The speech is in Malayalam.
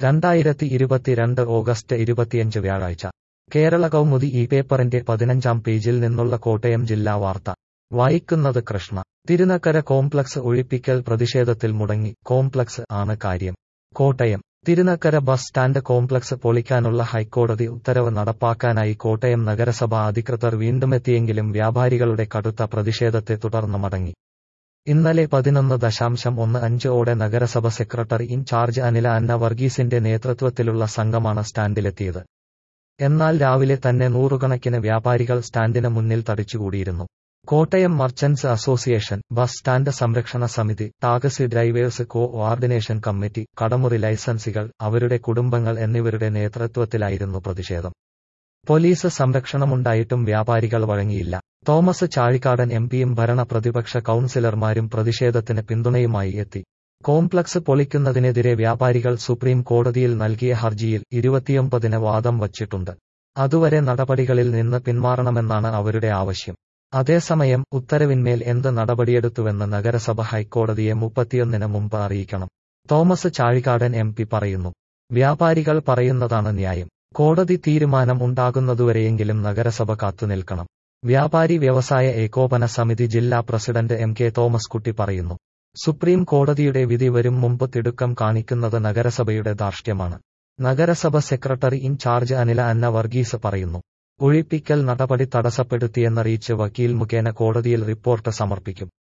രണ്ടായിരത്തി ഇരുപത്തിരണ്ട് ഓഗസ്റ്റ് ഇരുപത്തിയഞ്ച് വ്യാഴാഴ്ച കേരള കൗമുദി ഈ പേപ്പറിന്റെ പതിനഞ്ചാം പേജിൽ നിന്നുള്ള കോട്ടയം ജില്ലാ വാർത്ത വായിക്കുന്നത് കൃഷ്ണ തിരുനക്കര കോംപ്ലക്സ് ഒഴിപ്പിക്കൽ പ്രതിഷേധത്തിൽ മുടങ്ങി കോംപ്ലക്സ് ആണ് കാര്യം Kottayam Thirunakkara bus stand complex പൊളിക്കാനുള്ള ഹൈക്കോടതി ഉത്തരവ് നടപ്പാക്കാനായി കോട്ടയം നഗരസഭ അധികൃതർ വീണ്ടുമെത്തിയെങ്കിലും വ്യാപാരികളുടെ കടുത്ത പ്രതിഷേധത്തെ തുടർന്ന് മടങ്ങി ഇന്നലെ പതിനൊന്ന് ദശാംശം ഒന്ന് അഞ്ച് ഓടെ നഗരസഭ സെക്രട്ടറി ഇൻചാർജ് അനില അന്ന വർഗീസിന്റെ നേതൃത്വത്തിലുള്ള സംഘമാണ് സ്റ്റാൻഡിലെത്തിയത് എന്നാൽ രാവിലെ തന്നെ നൂറുകണക്കിന് വ്യാപാരികൾ സ്റ്റാൻഡിന് മുന്നിൽ തടിച്ചുകൂടിയിരുന്നു Kottayam merchants association bus stand സംരക്ഷണ സമിതി taxi drivers coordination committee കടമുറി ലൈസൻസികൾ അവരുടെ കുടുംബങ്ങൾ എന്നിവരുടെ നേതൃത്വത്തിലായിരുന്നു പ്രതിഷേധം പോലീസ് സംരക്ഷണമുണ്ടായിട്ടും വ്യാപാരികൾ വഴങ്ങിയില്ല തോമസ് ചാഴിക്കാടൻ എംപിയും ഭരണ പ്രതിപക്ഷ കൌൺസിലർമാരും പ്രതിഷേധത്തിന് പിന്തുണയുമായി എത്തി കോംപ്ലക്സ് പൊളിക്കുന്നതിനെതിരെ വ്യാപാരികൾ സുപ്രീം കോടതിയിൽ നൽകിയ ഹർജിയിൽ ഇരുപത്തിയൊമ്പതിന് വാദം വച്ചിട്ടുണ്ട് അതുവരെ നടപടികളിൽ നിന്ന് പിന്മാറണമെന്നാണ് അവരുടെ ആവശ്യം അതേസമയം ഉത്തരവിന്മേൽ എന്ത് നടപടിയെടുത്തുവെന്ന് നഗരസഭ ഹൈക്കോടതിയെ മുപ്പത്തിയൊന്നിന് മുമ്പ് അറിയിക്കണം തോമസ് ചാഴികാടൻ എം പറയുന്നു വ്യാപാരികൾ പറയുന്നതാണ് ന്യായം കോടതി തീരുമാനം ഉണ്ടാകുന്നതുവരെയെങ്കിലും നഗരസഭ കാത്തുനിൽക്കണം വ്യാപാരി വ്യവസായ ഏകോപന സമിതി ജില്ലാ പ്രസിഡന്റ് എം കെ തോമസ് കുട്ടി പറയുന്നു സുപ്രീം കോടതിയുടെ വിധി വരും മുമ്പ് തിടുക്കം കാണിക്കുന്നത് നഗരസഭയുടെ ധാർഷ്ട്യമാണ് നഗരസഭ secretary in charge Anila Anna Varghese പറയുന്നു ഒഴിപ്പിക്കൽ നടപടി തടസ്സപ്പെടുത്തിയെന്നറിയിച്ച് വക്കീൽ മുഖേന കോടതിയിൽ റിപ്പോർട്ട് സമർപ്പിക്കും